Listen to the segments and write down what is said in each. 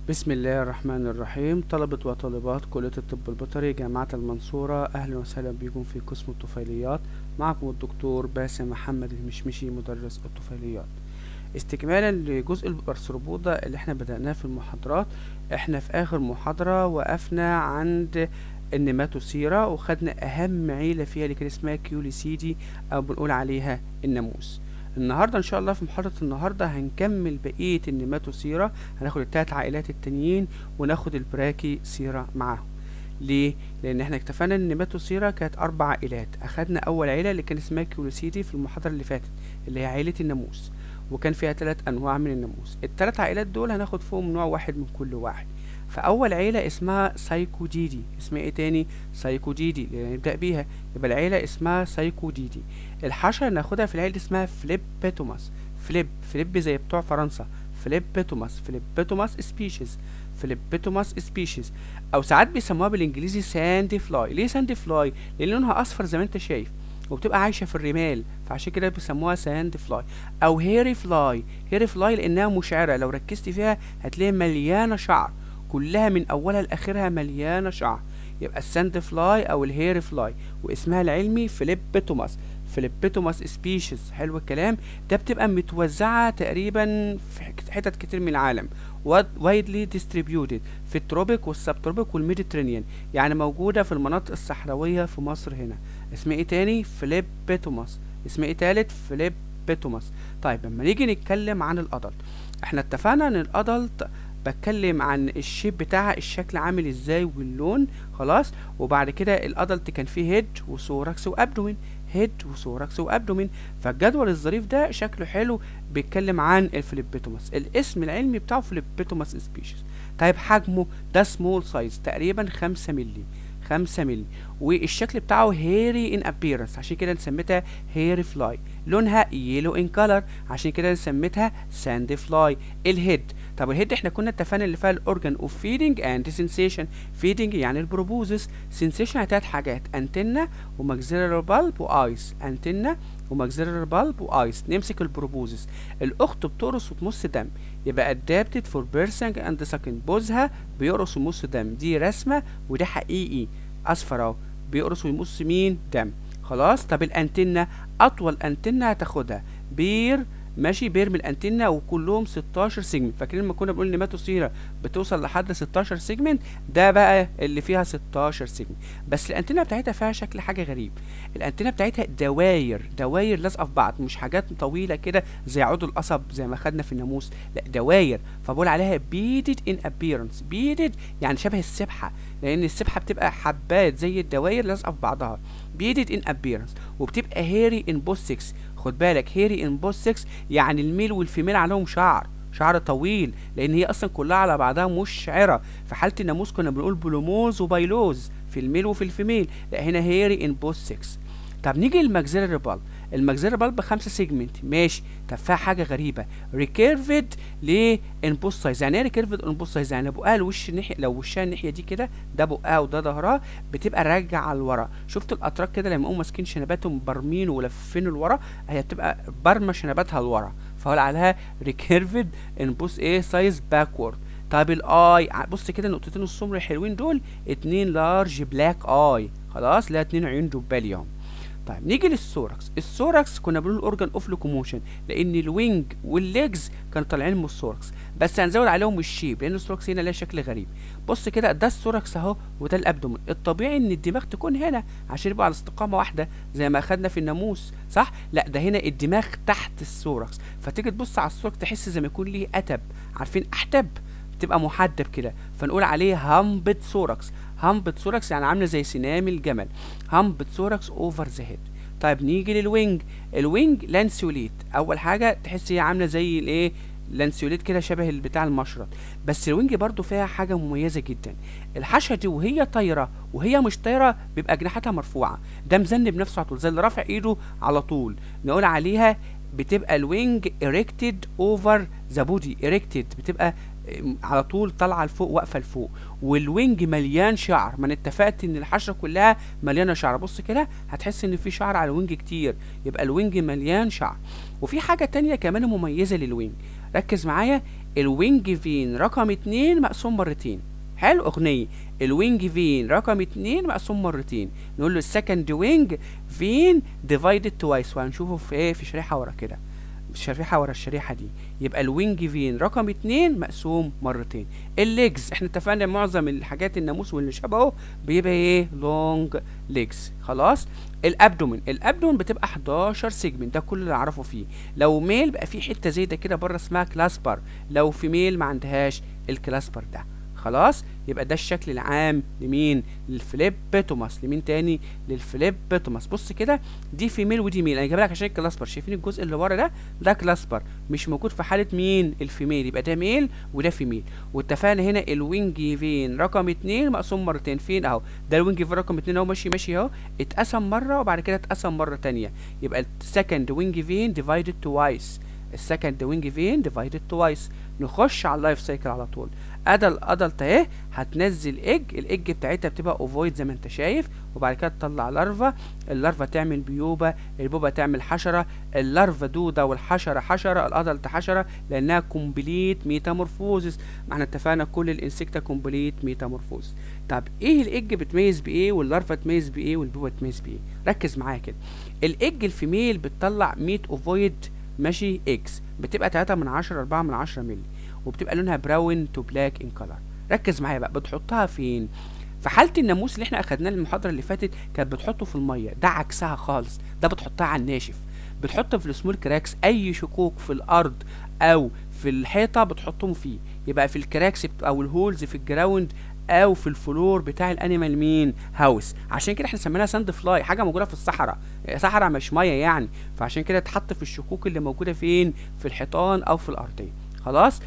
بسم الله الرحمن الرحيم طلبة وطالبات كلية الطب البيطري جامعة المنصورة أهلا وسهلا بكم في قسم الطفيليات معكم الدكتور باسم محمد المشمشي مدرس الطفيليات استكمالا لجزء الأرثروبودا اللي احنا بدأناه في المحاضرات احنا في آخر محاضرة وقفنا عند النيماتوسيرا وخدنا أهم عيلة فيها اللي كان اسمها كيوليسيدي أو بنقول عليها الناموس النهاردة إن شاء الله في محاضرة النهاردة هنكمل بقية النيماتوسيرا هناخد التلات عائلات التانيين وناخد البراكي سيرا معاهم ليه؟ لأن احنا اكتفينا ان النيماتوسيرا كانت أربع عائلات أخدنا أول عيلة اللي كان اسمها كيولوسيدي في المحاضرة اللي فاتت اللي هي عيلة الناموس وكان فيها تلات أنواع من الناموس التلات عائلات دول هناخد فيهم نوع واحد من كل واحد فأول عيلة اسمها سايكوديدي اسمها ايه تاني؟ سايكوديدي اللي نبدأ بيها يبقى العيلة اسمها سايكوديدي الحشرة ناخدها في العيلة اسمها فليبيتوماس فليب فليب زي بتوع فرنسا فليبيتوماس فليبيتوماس سبيشيز فليبيتوماس سبيشيز او ساعات بيسموها بالانجليزي ساندي فلاي ليه ساندي فلاي لان لونها اصفر زي ما انت شايف وبتبقى عايشه في الرمال فعشان كده بيسموها ساند فلاي او هيري فلاي هيري فلاي لانها مشعره لو ركزت فيها هتلاقيها مليانه شعر كلها من اولها لاخرها مليانه شعر يبقى الساند فلاي او الهيري فلاي واسمها العلمي فليبيتوماس فليبيتوماس سبيشيز حلو الكلام ده بتبقى متوزعة تقريبا في حتت كتير من العالم وايدلي ديستريبيوتد في التروبيك والسبتروبيك والميديترينيان يعني موجودة في المناطق الصحراوية في مصر هنا اسمها ايه تاني فليبيتوماس اسمها ايه تالت فليبيتوماس طيب لما نيجي نتكلم عن الادلت احنا اتفقنا ان الادلت بتكلم عن الشيب بتاعها الشكل عامل ازاي واللون خلاص وبعد كده الادلت كان فيه هيد وثوركس وابدومين هيد وثوركس وابدومين فالجدول الظريف ده شكله حلو بيتكلم عن الفليبيتوماس الاسم العلمي بتاعه فليبيتوماس سبيشيز طيب حجمه ده سمول سايز تقريبا خمسة مللي خمسة مللي والشكل بتاعه هيري ان ابيرنس عشان كده سميتها هيري فلاي لونها يلو ان كلر عشان كده سميتها ساند فلاي الهيد طب الهيد احنا كنا اتفقنا اللي فيها الاورجان اوف فيدنج اند سensation فيدنج يعني البروبوزس سensation تلات حاجات انتنا وماكسيلر بالب وايس انتنا وماكسيلر بالب وايس نمسك البروبوزس الاخت بتقرص وتمص دم يبقى adapted for birthing and sucking بوزها بيقرص ويمص دم دي رسمه وده حقيقي اصفر اهو بيقرص ويمص مين دم خلاص طب الانتنه اطول انتنه هتاخدها بير ماشي بيرمي الانتنه وكلهم 16 سيجمنت فاكرين لما كنا بنقول نيماتوسيرا بتوصل لحد 16 سيجمنت ده بقى اللي فيها 16 سيجمنت بس الانتنه بتاعتها فيها شكل حاجه غريب الانتنه بتاعتها دواير دواير لازقه في بعض مش حاجات طويله كده زي عود القصب زي ما خدنا في الناموس لا دواير فبقول عليها بيدد ان ابيرنس بيدد يعني شبه السبحه لان السبحه بتبقى حبات زي الدواير لازقه في بعضها بيدد ان ابيرنس وبتبقى هيري ان بوست 6 خد بالك هيري ان بوست 6 يعني الميل والفيميل عليهم شعر شعر طويل لان هي اصلا كلها على بعضها مشعره في حاله الناموس كنا بنقول بلوموز وبايلوز في الميل وفي الفيميل لا هنا هيري ان بوست 6 طب نيجي للماكسيلري بالب الماكسيلري بالب خمسة سيجمنت ماشي طب فيها حاجه غريبه ريكيرفد ليه ان بوست سايز يعني ايه ريكيرفد ان بوست سايز يعني بقها الوش الناحيه لو وشها الناحيه دي كده ده بقها وده ظهرها بتبقى راجعه لورا شفت الاتراك كده لما يقوموا ماسكين شنباتهم برمين ولافين لورا هي بتبقى برمه شنباتها لورا فهقول عليها ريكيرفد ان بوست ايه سايز باكورد طب الاي بص كده النقطتين السمر الحلوين دول اتنين لارج بلاك اي خلاص لا اتنين عيون دباليهم طيب نيجي للثوركس الثوركس كنا بنقول اورجان اوف لوكوموشن لان الوينج والليجز كانوا طالعين من الثوركس بس هنزود عليهم الشيب لان الثوركس هنا لها شكل غريب بص كده ده الثوركس اهو وده الابدومن الطبيعي ان الدماغ تكون هنا عشان يبقى على استقامه واحده زي ما اخدنا في الناموس صح لا ده هنا الدماغ تحت الثوركس فتيجي تبص على الثوركس تحس زي ما يكون ليه اتب عارفين احتب تبقى محدب كده فنقول عليه هامبت ثوركس هامبت ثوركس يعني عامله زي سنام الجمل هامبت ثوركس اوفر ذا هيد طيب نيجي للوينج الوينج لانسيوليت اول حاجه تحس هي عامله زي الايه لانسيوليت كده شبه بتاع المشرط بس الوينج برضو فيها حاجه مميزه جدا الحشره دي وهي طايره وهي مش طايره بيبقى جناحاتها مرفوعه ده مذنب نفسه على طول زي اللي رافع ايده على طول نقول عليها بتبقى الوينج اريكتد اوفر ذا بودي اريكتد بتبقى على طول طالعه لفوق واقفه لفوق والوينج مليان شعر ما انا اتفقت ان الحشره كلها مليانه شعر بص كده هتحس ان في شعر على الوينج كتير يبقى الوينج مليان شعر وفي حاجه تانية كمان مميزه للوينج ركز معايا الوينج فين رقم اتنين مقسوم مرتين حلو اغنيه الوينج فين رقم اتنين مقسوم مرتين نقول له السكند وينج فين ديفايدد توايس وهنشوفه في ايه في شريحه ورا كده شريحه ورا الشريحه دي يبقى الوينج فين رقم اتنين مقسوم مرتين الليجز احنا اتفقنا معظم الحاجات الناموس واللي شبهه بيبقى ايه لونج ليجز خلاص الابدومين الابدومين بتبقى 11 سيجمنت ده كل اللي اعرفه فيه لو ميل بقى في حته زي ده كده بره اسمها كلاسبر لو في ميل ما عندهاش الكلاسبر ده خلاص يبقى ده الشكل العام لمين للفليبتوماس لمين تاني للفليبتوماس بص كده دي فيميل ودي ميل انا جايب لك عشان الكلاسبر شايفين الجزء اللي ورا ده ده كلاسبر مش موجود في حاله مين الفيميل يبقى ده ميل وده فيميل واتفقنا هنا الوينج فين رقم اتنين مقسوم مرتين فين اهو ده الوينج فين رقم اتنين اهو ماشي ماشي اهو اتقسم مره وبعد كده اتقسم مره تانية يبقى السكند وينج فين ديفايدد توايس السكند وينج فين ديفايدد توايس نخش على اللايف سايكل على طول ادى الادلت اهي هتنزل ايج الايج بتاعتها بتبقى اوفويد زي ما انت شايف وبعد كده تطلع لارفا اللارفا تعمل بيوبه البوبه تعمل حشره اللارفا دوده والحشره حشره الادلت حشره لانها كومبليت ميتامورفوزس ما احنا اتفقنا كل الانسكتا كومبليت ميتامورفوزس طب ايه الايج بتميز بايه واللارفا تميز بايه والبوبه تميز بايه ركز معايا كده الايج الفيميل بتطلع 100 اوفويد ماشي اكس بتبقى 3 من 10 4 من 10 مللي وبتبقى لونها براون تو بلاك ان كلر ركز معايا بقى بتحطها فين في حاله الناموس اللي احنا اخدناه المحاضره اللي فاتت كانت بتحطه في الميه ده عكسها خالص ده بتحطها على الناشف بتحط في السمول كراكس اي شكوك في الارض او في الحيطه بتحطهم فيه يبقى في الكراكس او الهولز في الجراوند او في الفلور بتاع الانيمال مين هاوس عشان كده احنا سميناها ساند فلاي حاجه موجوده في الصحراء صحراء مش ميه يعني فعشان كده تحط في الشكوك اللي موجوده فين في الحيطان او في الارضيه خلاص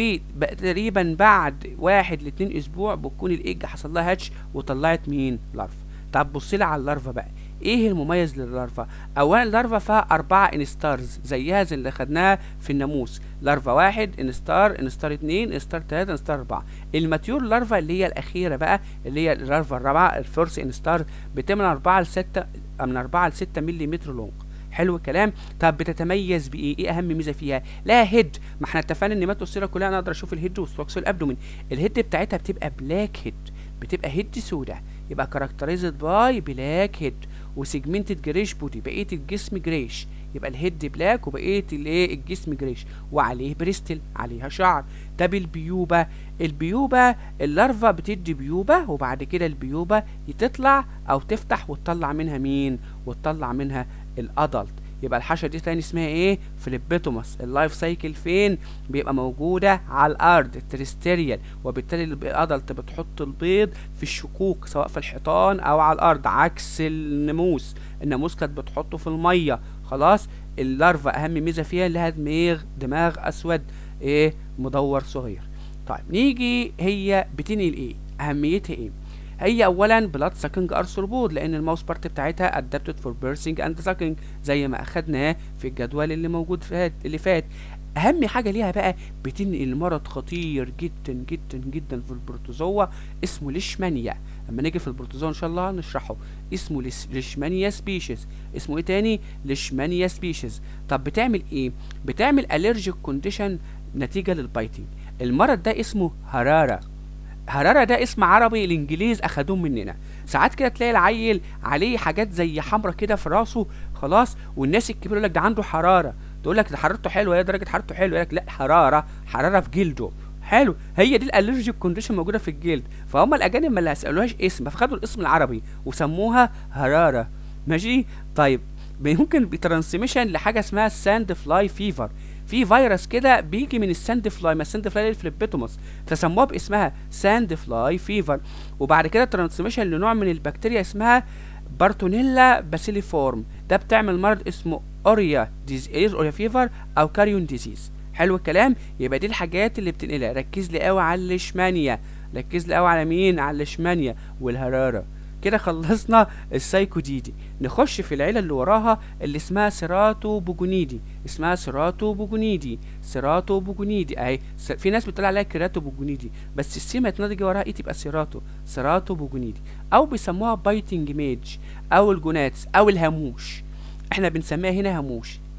وتقريبا بعد واحد لاتنين اسبوع بتكون الايج حصل لها هاتش وطلعت مين لارفا طب بص لي على اللارفا بقى ايه المميز لللارفا اولا اللارفا فيها اربعة انستارز زيها زي اللي خدناها في الناموس لارفا واحد انستار انستار اتنين انستار تلاتة انستار اربعة الماتيور لارفا اللي هي الاخيرة بقى اللي هي اللارفا الرابعة الفورس انستار بتعمل اربعة لستة من اربعة لستة ملي متر لونج حلو الكلام طب بتتميز بايه ايه اهم ميزه فيها لا هيد ما احنا اتفقنا ان ماتوسيرا كلها انا اقدر اشوف الهيد والثراكس والابدومين الهيد بتاعتها بتبقى بلاك هيد بتبقى هيد سودا يبقى كاركترايزد باي بلاك هيد وسيجمنتد جريش بودي بقيه الجسم جريش يبقى الهيد بلاك وبقيه الايه الجسم جريش وعليه بريستل عليها شعر طب البيوبه البيوبه اللارفا بتدي بيوبه وبعد كده البيوبه تطلع او تفتح وتطلع منها مين وتطلع منها الادلت يبقى الحشره دي تاني اسمها ايه فليبيتوماس اللايف سايكل فين بيبقى موجوده على الارض التريستيريال وبالتالي الادلت بتحط البيض في الشكوك سواء في الحيطان او على الارض عكس الناموس الناموس كانت بتحطه في الميه خلاص اللارفا اهم ميزه فيها لها دماغ دماغ اسود ايه مدور صغير طيب نيجي هي بتنقل ايه اهميتها ايه هي اولا بلاد ساكنج ارثروبود لان الماوس بارت بتاعتها ادابتد فور بيرسينج اند ساكنج زي ما اخدناه في الجدول اللي موجود فات اللي فات اهم حاجه ليها بقى بتنقل مرض خطير جدا جدا جدا في البروتوزوا اسمه ليشمانيا لما نيجي في البروتوزوا ان شاء الله نشرحه اسمه ليشمانيا سبيشيز اسمه ايه تاني ليشمانيا سبيشيز طب بتعمل ايه بتعمل الرجيك كونديشن نتيجه للبايتنج المرض ده اسمه هرارة هرارة ده اسم عربي الانجليز اخدوه مننا ساعات كده تلاقي العيل عليه حاجات زي حمرة كده في راسه خلاص والناس الكبيره يقول لك ده عنده حراره تقول لك ده حرارته حلوه يا درجه حرارته حلوه يقول لك لا حراره حراره في جلده حلو هي دي الالرجيك كونديشن موجوده في الجلد فهم الاجانب ما سالوهاش اسم فخدوا الاسم العربي وسموها هراره ماشي طيب ممكن بترانسميشن لحاجه اسمها ساند فلاي فيفر في فيروس كده بيجي من الساند فلاي ما الساند فلاي الفليبيتوموس فسموها باسمها ساند فلاي فيفر وبعد كده ترانسميشن لنوع من البكتيريا اسمها بارتونيلا باسيليفورم ده بتعمل مرض اسمه اوريا ديز اوريا فيفر او كاريون ديزيز حلو الكلام يبقى دي الحاجات اللي بتنقلها ركز لي قوي على الليشمانيا ركز لي قوي على مين على الليشمانيا والهراره كده خلصنا السايكوديدي نخش في العيله اللي وراها اللي اسمها سيراتو بوجونيدي اسمها سيراتو بوجونيدي سيراتو بوجونيدي اهي في ناس بتقول عليها كيراتو بوجونيدي بس السيما تنادي وراها ايه تبقى سيراتو سيراتو بوجونيدي او بيسموها بايتنج ميج او الجوناتس او الهاموش احنا بنسميها هنا هاموش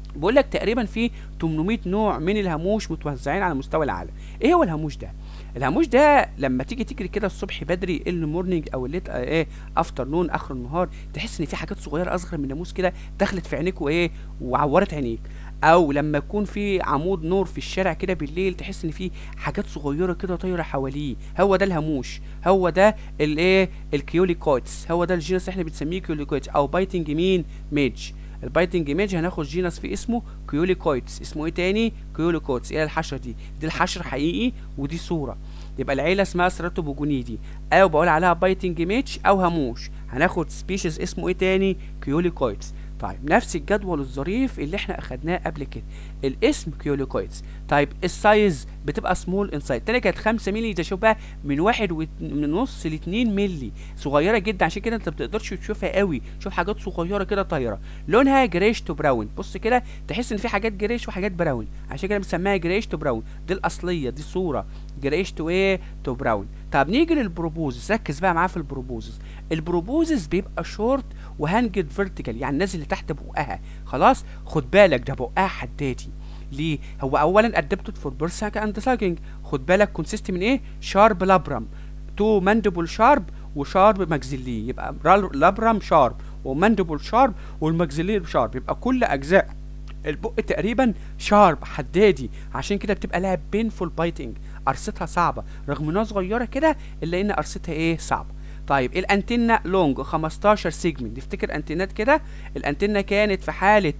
بقول لك تقريبا في 800 نوع من الهاموش متوزعين على مستوى العالم ايه هو الهاموش ده الهاموش ده لما تيجي تجري كده الصبح بدري المورنينج او الليت آه ايه افتر نون اخر النهار تحس ان في حاجات صغيره اصغر من الناموس كده دخلت في عينيك وايه وعورت عينيك او لما يكون في عمود نور في الشارع كده بالليل تحس ان في حاجات صغيره كده طايره حواليه هو ده الهاموش هو ده الايه الكيوليكويتس هو ده الجينس اللي احنا بنسميه كيوليكويتس او بايتنج مين ميج البايتنج ميج هناخد جينس في اسمه كيوليكويتس اسمه ايه تاني كيوليكويتس ايه الحشره دي دي الحشر حقيقي ودي صوره يبقى العيله اسمها سراتوبوجونيدي او بقول عليها بايتنج ميج او هاموش هناخد سبيشيز اسمه ايه تاني كيوليكويتس طيب نفس الجدول الظريف اللي احنا اخدناه قبل كده الاسم كيوليكويتس طيب السايز بتبقى سمول انسايد التانية كانت 5 مللي ده شوف بقى من واحد و... من نص ل 2 مللي صغيره جدا عشان كده انت ما بتقدرش تشوفها قوي شوف حاجات صغيره كده طايره لونها جريش تو براون بص كده تحس ان في حاجات جريش وحاجات براون عشان كده بنسميها جريش تو براون دي الاصليه دي صوره جريش تو ايه تو براون طب نيجي للبروبوزس ركز بقى معاه في البروبوزس البروبوزس بيبقى شورت وهانجد فيرتيكال يعني نازل لتحت بقها خلاص خد بالك ده بقها حدادي ليه هو اولا ادبتد فور بيرساك اند ساكينج خد بالك كونسيست من ايه شارب لابرام تو ماندبل شارب وشارب ماكسيلي يبقى لابرام شارب وماندبل شارب والماكسيلي شارب يبقى كل اجزاء البق تقريبا شارب حدادي عشان كده بتبقى لها بينفول بايتنج قرصتها صعبه رغم انها صغيره كده الا ان قرصتها ايه صعبه طيب الانتنه لونج 15 سيجمنت نفتكر انتنات كده الانتنه كانت في حاله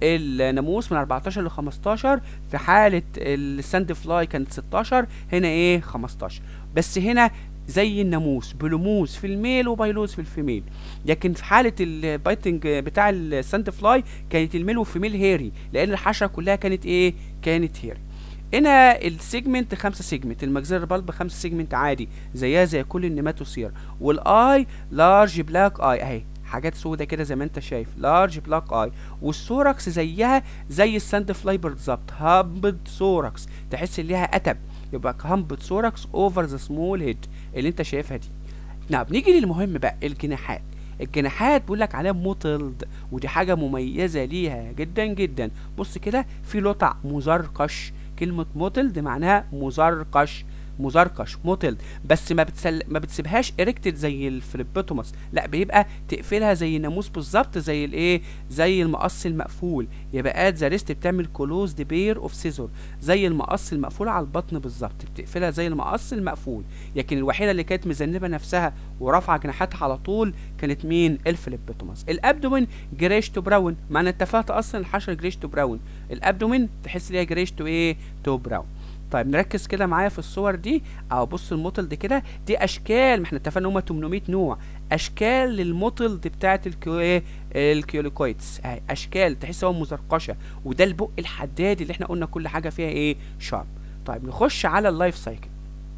الناموس من 14 ل 15 في حاله الساند فلاي كانت 16 هنا ايه 15 بس هنا زي الناموس بلوموس في الميل وبايلوز في الفيميل لكن في حاله البايتنج بتاع الساند فلاي كانت الميل والفيميل هيري لان الحشره كلها كانت ايه كانت هيري هنا السيجمنت خمسة سيجمنت المجزرة بالب خمسة سيجمنت عادي زيها زي كل النيماتوسير والاي لارج بلاك اي اهي حاجات سودة كده زي ما انت شايف لارج بلاك اي والسوركس زيها زي الساند فلاي بالظبط هامبد سوركس تحس ان ليها اتب يبقى هامبد سوركس اوفر ذا سمول هيد اللي انت شايفها دي نعم نيجي للمهم بقى الجناحات الجناحات بيقول لك عليها موتلد ودي حاجه مميزه ليها جدا جدا بص كده في لطع مزرقش كلمة موتلد معناها مزرقش مزرقش موتلد بس ما بتسل... ما بتسيبهاش اريكتد زي الفليبوتوماس لا بيبقى تقفلها زي الناموس بالظبط زي الايه زي المقص المقفول يبقى اد ذا ريست بتعمل كلوز دي بير اوف سيزور زي المقص المقفول على البطن بالظبط بتقفلها زي المقص المقفول لكن الوحيده اللي كانت مذنبه نفسها ورافعه جناحاتها على طول كانت مين الفليبوتوماس الابدومين جريش تو براون ما انا اتفقت اصلا الحشره جريش تو براون الابدومين تحس ليها جريش تو ايه تو براون طيب نركز كده معايا في الصور دي او بص الموتل دي كده دي اشكال ما احنا اتفقنا هما 800 نوع اشكال للموتل دي بتاعت الكيو ايه الكيوليكويتس اهي اشكال تحس هو مزرقشه وده البق الحداد اللي احنا قلنا كل حاجه فيها ايه شارب طيب نخش على اللايف سايكل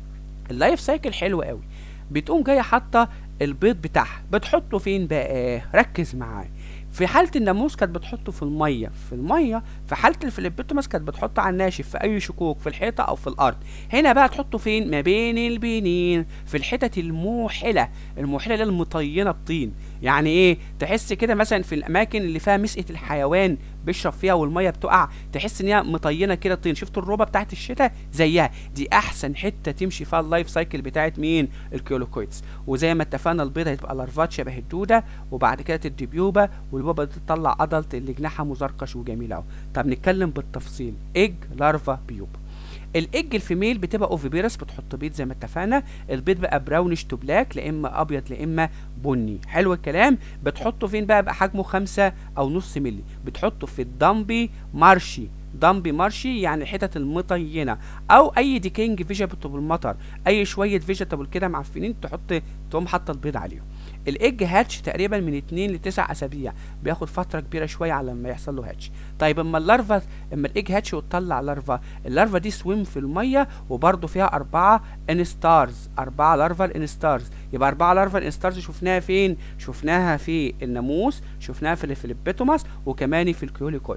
اللايف سايكل حلو قوي بتقوم جايه حاطه البيض بتاعها بتحطه فين بقى ركز معايا في حاله الناموس كانت بتحطه في الميه في الميه في حاله الفليبوتوماس كانت بتحطه على الناشف في اي شكوك في الحيطه او في الارض هنا بقى تحطه فين ما بين البنين في الحتت الموحله الموحله اللي المطينه بطين يعني ايه تحس كده مثلا في الاماكن اللي فيها مسقه الحيوان بيشرب فيها والميه بتقع تحس ان هي مطينه كده طين شفت الربه بتاعت الشتاء زيها دي احسن حته تمشي فيها اللايف سايكل بتاعت مين الكيولوكويتس وزي ما اتفقنا البيضه هتبقى لارفات شبه الدوده وبعد كده تدي بيوبه والبيوبه دي تطلع ادلت اللي جناحها مزرقش وجميل اهو طب نتكلم بالتفصيل ايج لارفا بيوبه الايج الفيميل بتبقى اوفيبيرس بتحط بيض زي ما اتفقنا البيض بقى براونش تو بلاك لا اما ابيض لا اما بني حلو الكلام بتحطه فين بقى بقى حجمه خمسة او نص ملي بتحطه في الدمبي مارشي دمبي مارشي يعني الحتت المطينه او اي ديكينج فيجيتابل مطر اي شويه فيجيتابل كده معفنين تحط تقوم حاطه البيض عليهم الايج هاتش تقريبا من 2 ل 9 اسابيع بياخد فتره كبيره شويه على ما يحصل له هاتش طيب اما اللارفا اما الايج هاتش وتطلع لارفا اللارفا دي سويم في الميه وبرده فيها اربعه انستارز اربعه لارفا انستارز يبقى اربعه لارفا انستارز شفناها فين شفناها في الناموس شفناها في الفليبيتوماس وكمان في الكيوليكويتس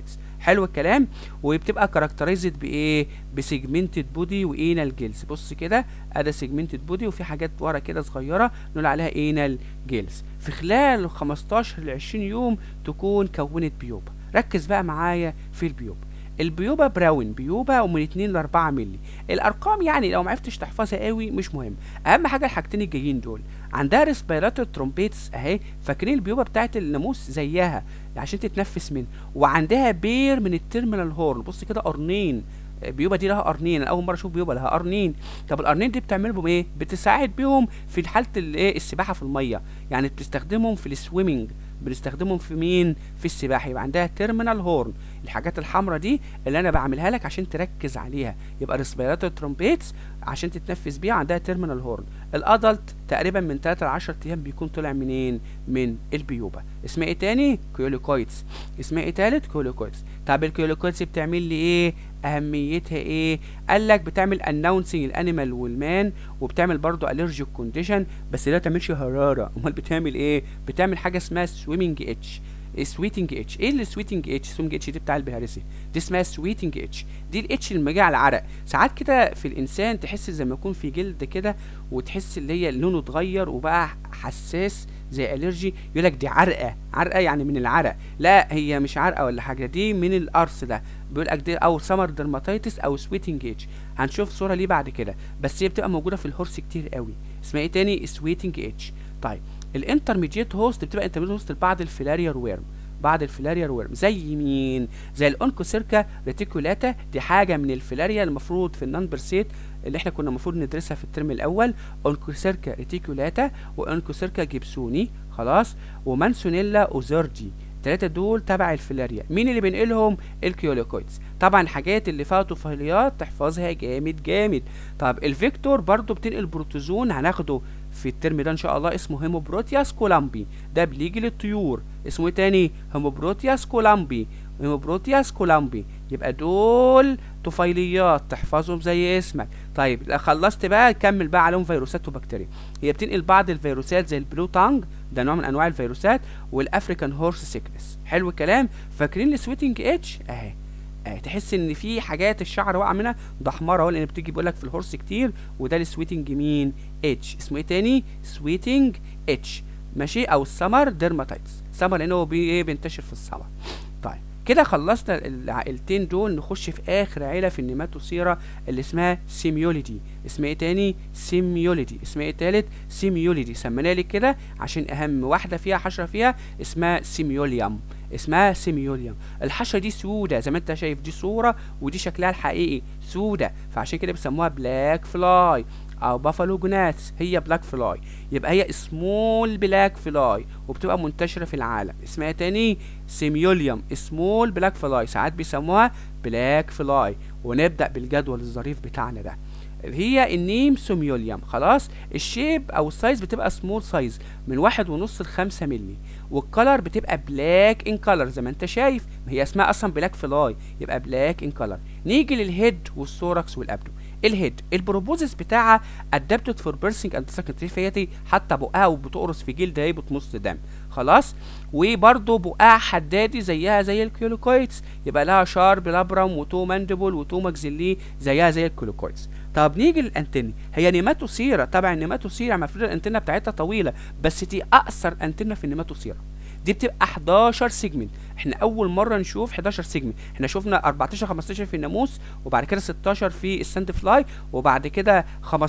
حلو الكلام وبتبقى كاركترايزد بايه بسيجمنتد بودي وانال جيلز بص كده ادي سيجمنتد بودي وفي حاجات ورا كده صغيره نقول عليها انال جيلز في خلال 15 ل 20 يوم تكون كونت بيوبا ركز بقى معايا في البيوبا البيوبا براون بيوبا ومن 2 ل 4 مللي الارقام يعني لو ما عرفتش تحفظها قوي مش مهم اهم حاجه الحاجتين الجايين دول عندها ريسبيراتور ترومبيتس اهي فاكرين البيوبا بتاعت الناموس زيها عشان تتنفس منه وعندها بير من التيرمينال هورن بص كده قرنين بيوبا دي لها قرنين انا اول مره اشوف بيوبا لها قرنين طب القرنين دي بتعمل بهم ايه بتساعد بيهم في حاله الايه السباحه في الميه يعني بتستخدمهم في السويمنج بنستخدمهم في مين في السباحه يبقى عندها تيرمينال هورن الحاجات الحمراء دي اللي انا بعملها لك عشان تركز عليها يبقى ريسبيراتور ترومبيتس عشان تتنفس بيها عندها تيرمينال هورن الادلت تقريبا من 3 ل 10 ايام بيكون طلع منين من البيوبا اسمها ايه تاني كيوليكويدز اسمها ايه تالت كيوليكويدز طب الكيوليكويدز بتعمل لي ايه اهميتها ايه قال لك بتعمل اناونسنج الانيمال والمان وبتعمل برضو الرجيك كونديشن بس لا تعملش حراره امال بتعمل ايه بتعمل حاجه اسمها سويمنج اتش سويتنج اتش ايه السويتنج اتش سويتنج اتش دي بتاع البهارسي دي اسمها سويتنج اتش دي الاتش اللي على العرق ساعات كده في الانسان تحس زي ما يكون في جلد كده وتحس اللي هي لونه اتغير وبقى حساس زي الرجي يقول لك دي عرقه عرقه يعني من العرق لا هي مش عرقه ولا حاجه دي من القرص ده بيقول لك دي او سمر درماتيتس او سويتنج اتش هنشوف صوره ليه بعد كده بس هي بتبقى موجوده في الهورس كتير قوي اسمها ايه تاني سويتنج اتش طيب الانترميديت هوست بتبقى انترميديت هوست لبعض الفيلارير ويرم بعض الفيلارير ويرم زي مين زي الاونكوسيركا ريتيكولاتا دي حاجه من الفيلاريا المفروض في النون برسيت اللي احنا كنا المفروض ندرسها في الترم الاول اونكوسيركا ريتيكولاتا واونكوسيركا جيبسوني خلاص ومانسونيلا اوزاردي الثلاثه دول تبع الفيلاريا مين اللي بينقلهم الكيوليكويدز طبعا الحاجات اللي فيها طفيليات تحفظها جامد جامد طب الفيكتور برضو بتنقل بروتوزون هناخده في الترم ده ان شاء الله اسمه هيموبروتياس كولامبي ده بيجي للطيور اسمه ايه تاني هيموبروتياس كولامبي هيموبروتياس كولامبي يبقى دول طفيليات تحفظهم زي اسمك طيب خلصت بقى كمل بقى عليهم فيروسات وبكتيريا هي بتنقل بعض الفيروسات زي البلو تانج ده نوع من انواع الفيروسات والافريكان هورس سيكنس حلو الكلام فاكرين السويتنج اتش اهي آه تحس ان في حاجات الشعر واقع منها ده احمر اهو لان بتيجي بيقول لك في الهورس كتير وده السويتنج مين اتش اسمه ايه تاني سويتنج اتش ماشي او السمر ديرماتايتس سمر لانه هو بي ايه بينتشر في السمر طيب كده خلصنا العائلتين دول نخش في اخر عيله في النيماتوسيرا اللي اسمها سيميوليدي اسمها ايه تاني سيميوليدي اسمها ايه تالت سيميوليدي سميناها لك كده عشان اهم واحده فيها حشره فيها اسمها سيميوليوم اسمها سيميوليوم الحشره دي سودة زي ما انت شايف دي صوره ودي شكلها الحقيقي سودة فعشان كده بيسموها بلاك فلاي او بافالو جناتس هي بلاك فلاي يبقى هي سمول بلاك فلاي وبتبقى منتشره في العالم اسمها تاني سيميوليوم سمول بلاك فلاي ساعات بيسموها بلاك فلاي ونبدا بالجدول الظريف بتاعنا ده هي النيم سوميوليوم خلاص الشيب او السايز بتبقى سمول سايز من واحد ونص لخمسة مللي والكلر بتبقى بلاك ان كلر زي ما انت شايف هي اسمها اصلا بلاك فلاي يبقى بلاك ان كلر نيجي للهيد والثوركس والابدو الهيد البروبوزس بتاعها ادابتد فور بيرسينج اند سكندري فياتي حتى بقها وبتقرص في جلد اهي بتمص دم خلاص وبرده بقها حدادي زيها زي الكيولوكويتس يبقى لها شارب لابرام وتو ماندبل وتو ماكزيلي زيها زي الكيولوكويتس طب نيجي للانتني هي نيماتوسيرا طبعا النيماتوسيرا المفروض الانتنه بتاعتها طويله بس دي اقصر انتنه في النيماتوسيرا دي بتبقى 11 سيجمنت احنا اول مره نشوف 11 سيجمنت احنا شفنا 14 15 في الناموس وبعد كده 16 في الساند فلاي وبعد كده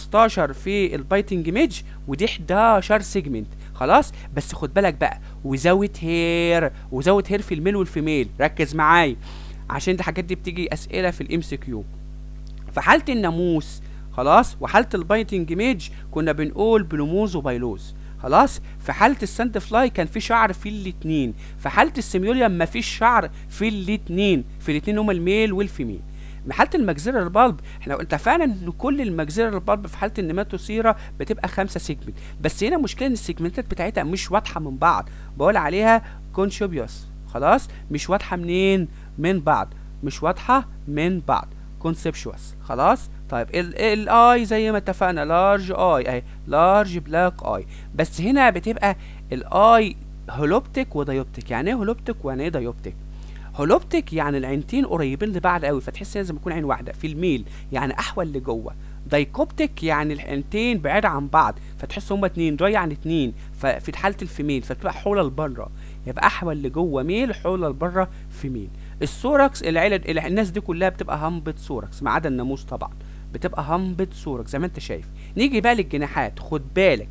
15 في البايتنج ميج ودي 11 سيجمنت خلاص بس خد بالك بقى وزاوت هير وزاوت هير في الميل والفيميل ركز معايا عشان دي الحاجات دي بتيجي اسئله في الام سي كيو في حاله الناموس خلاص وحاله البايتنج ميج كنا بنقول بلوموز وبايلوز خلاص في حاله الساند فلاي كان في شعر في الاتنين في حاله السيميوليوم مفيش شعر في الاتنين في الاتنين هما الميل والفيميل حاله المجزرة البلب احنا اتفقنا ان كل المجزرة البلب في حاله النيماتوسيرا بتبقى خمسة سيجمنت بس هنا المشكله ان السيجمنتات بتاعتها مش واضحه من بعض بقول عليها كونشوبيوس خلاص مش واضحه منين من بعض مش واضحه من بعض كونسبشوس خلاص طيب الاي زي ما اتفقنا لارج اي اهي لارج بلاك اي بس هنا بتبقى الاي هولوبتيك ودايوبتيك يعني ايه هولوبتيك ويعني ايه دايوبتيك هولوبتيك يعني العينتين قريبين لبعض قوي فتحس لازم يكون عين واحده في الميل يعني احول لجوه دايكوبتيك يعني العينتين بعيد عن بعض فتحس هما اتنين داي يعني اتنين ففي حاله الفيميل فتبقى حول لبره يبقى احول لجوه ميل حول لبره فيميل السوركس العيله الناس دي كلها بتبقى همبت سوركس ما عدا الناموس طبعا بتبقى همبت سوركس زي ما انت شايف نيجي بقى للجناحات خد بالك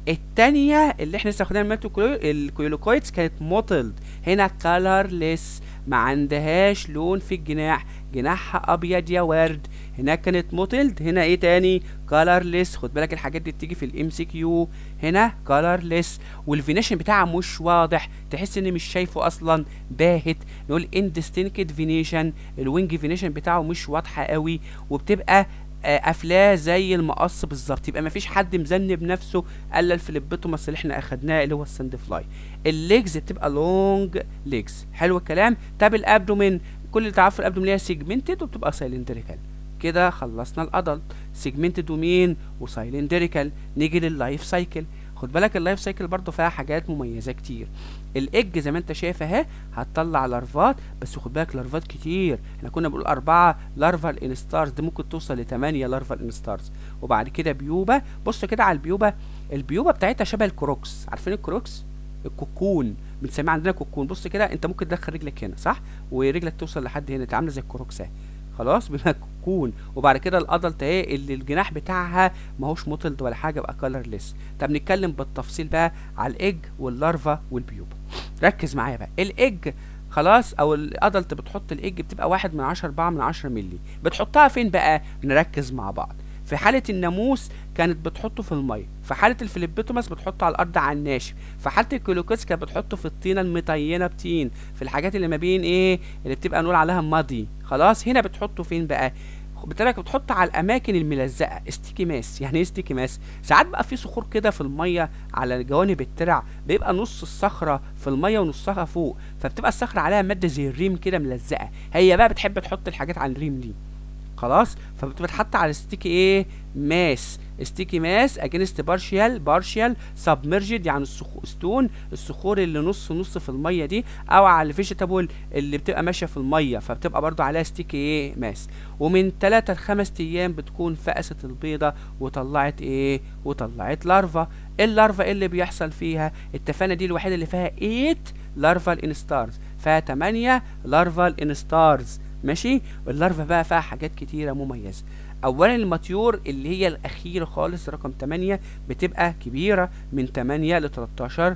التانية اللي احنا لسه واخدينها من الكيولوكويدز كانت موتلد هنا كالرلس ما عندهاش لون في الجناح جناحها ابيض يا ورد هناك كانت موتلد هنا ايه تاني كالرلس خد بالك الحاجات دي بتيجي في الام سي كيو هنا كالرلس والفينيشن بتاعها مش واضح تحس ان مش شايفه اصلا باهت نقول اندستنكت فينيشن الوينج فينيشن بتاعه مش واضحه قوي وبتبقى قافلاه زي المقص بالظبط يبقى مفيش حد مذنب نفسه الا الفليبتوماس اللي احنا اخدناه اللي هو الساند فلاي الليجز بتبقى لونج ليجز حلو الكلام طب الابدومين كل اللي تعرفه الابدومين اللي هي سيجمنتد وبتبقى سايلندريكال كده خلصنا الادلت سيجمنتد ومين وسايلندريكال نيجي لللايف سايكل خد بالك اللايف سايكل برضو فيها حاجات مميزه كتير الايج زي ما انت شايف اهي هتطلع لارفات بس خد بالك لارفات كتير احنا كنا بنقول اربعه لارفال انستارز دي ممكن توصل لثمانيه لارفال انستارز وبعد كده بيوبه بص كده على البيوبه البيوبه بتاعتها شبه الكروكس عارفين الكروكس الكوكون بنسميه عندنا كوكون بص كده انت ممكن تدخل رجلك هنا صح ورجلك توصل لحد هنا عامله زي الكروكس اهي خلاص بما كوكون وبعد كده الادلت اهي اللي الجناح بتاعها ماهوش موتلد ولا حاجه بقى كلرليس طب نتكلم بالتفصيل بقى على الايج واللارفا والبيوبا ركز معايا بقى الايج خلاص او الادلت بتحط الايج بتبقى واحد من عشرة اربعة من عشرة ملي بتحطها فين بقى نركز مع بعض في حالة الناموس كانت بتحطه في المية في حالة الفليبتوماس بتحطه على الأرض على الناشف في حالة الكلوكوس كانت بتحطه في الطينة المطينة بتين في الحاجات اللي ما بين ايه اللي بتبقى نقول عليها ماضي خلاص هنا بتحطه فين بقى بالتالي بتحط على الاماكن الملزقه ستيكي ماس يعني ايه ستيكي ماس ساعات بقى في صخور كده في الميه على جوانب الترع بيبقى نص الصخره في الميه ونصها فوق فبتبقى الصخره عليها ماده زي الريم كده ملزقه هي بقى بتحب تحط الحاجات على الريم دي خلاص فبتتحط على ستيكي ايه ماس ستيكي ماس اجينست بارشيال بارشيال سبمرجد يعني الصخور ستون الصخور اللي نص نص في الميه دي او على الفيجيتابل اللي بتبقى ماشيه في الميه فبتبقى برضو عليها ستيكي ايه ماس ومن 3 ل 5 ايام بتكون فقست البيضه وطلعت ايه وطلعت لارفا اللارفا ايه اللي بيحصل فيها اتفقنا دي الوحيده اللي فيها 8 لارفال انستارز فيها 8 لارفال انستارز ماشي اللارفا بقى فيها حاجات كتيره مميزه اولا الماتيور اللي هي الاخيره خالص رقم 8 بتبقى كبيره من 8 ل 13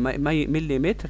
ملي متر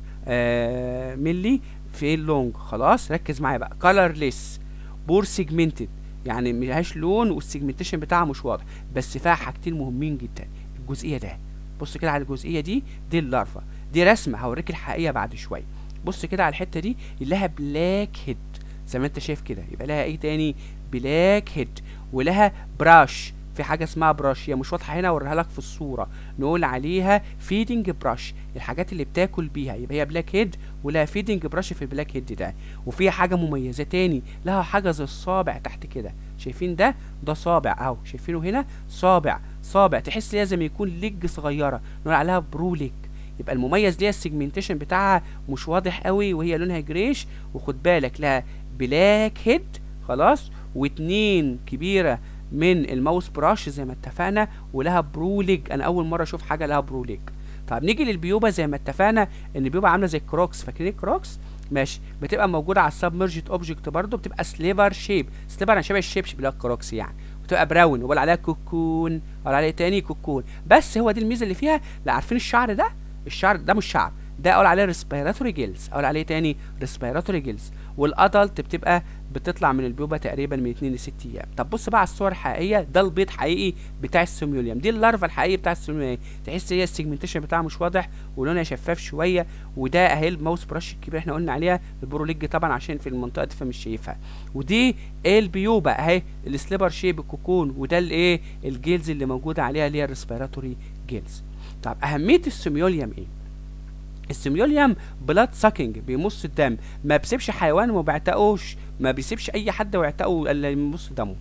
آه ملي في اللونج خلاص ركز معايا بقى كولرليس بور سيجمنتد يعني ملهاش لون والسيجمنتيشن بتاعها مش واضح بس فيها حاجتين مهمين جدا الجزئيه ده بص كده على الجزئيه دي دي اللارفا دي رسمه هوريك الحقيقه بعد شويه بص كده على الحته دي لها بلاك هيد زي ما انت شايف كده يبقى لها ايه تاني بلاك هيد ولها براش في حاجة اسمها براش هي مش واضحة هنا اوريها لك في الصورة نقول عليها فيدنج براش الحاجات اللي بتاكل بيها يبقى هي بلاك هيد ولها فيدنج براش في البلاك هيد ده وفيها حاجة مميزة تاني لها حاجة زي الصابع تحت كده شايفين ده ده صابع اهو شايفينه هنا صابع صابع تحس لازم يكون ليج صغيرة نقول عليها برو ليج يبقى المميز ليها السيجمنتيشن بتاعها مش واضح قوي وهي لونها جريش وخد بالك لها بلاك هيد خلاص واتنين كبيره من الماوس براش زي ما اتفقنا ولها بروليج انا اول مره اشوف حاجه لها بروليج طب نيجي للبيوبا زي ما اتفقنا ان البيوبا عامله زي الكروكس فاكرين الكروكس ماشي بتبقى موجوده على السبمرجد اوبجكت برضو بتبقى سليفر شيب سليفر يعني شبه الشبشب اللي هو الكروكس يعني بتبقى براون وبقول عليها كوكون وقال عليها تاني كوكون بس هو دي الميزه اللي فيها لا عارفين الشعر ده الشعر ده مش شعر ده اقول عليه ريسبيراتوري جيلز اقول عليه تاني ريسبيراتوري جيلز والادلت بتبقى بتطلع من البيوبه تقريبا من 2 ل 6 ايام طب بص بقى على الصور الحقيقيه ده البيض حقيقي بتاع السيميوليوم دي اللارفا الحقيقيه بتاع السيميوليوم تحس هي السيجمنتيشن بتاعها مش واضح ولونها شفاف شويه وده اهي الماوس براش الكبير احنا قلنا عليها البروليج طبعا عشان في المنطقه دي فمش شايفها ودي البيوبه اهي السليبر شيب الكوكون وده الايه الجيلز اللي موجوده عليها اللي هي الريسبيراتوري جيلز طب اهميه السيميوليوم ايه السيميوليوم بلاد ساكينج بيمص الدم ما بيسيبش حيوان وما بيعتقوش ما بيسيبش اي حد ويعتقه الا يمص دمه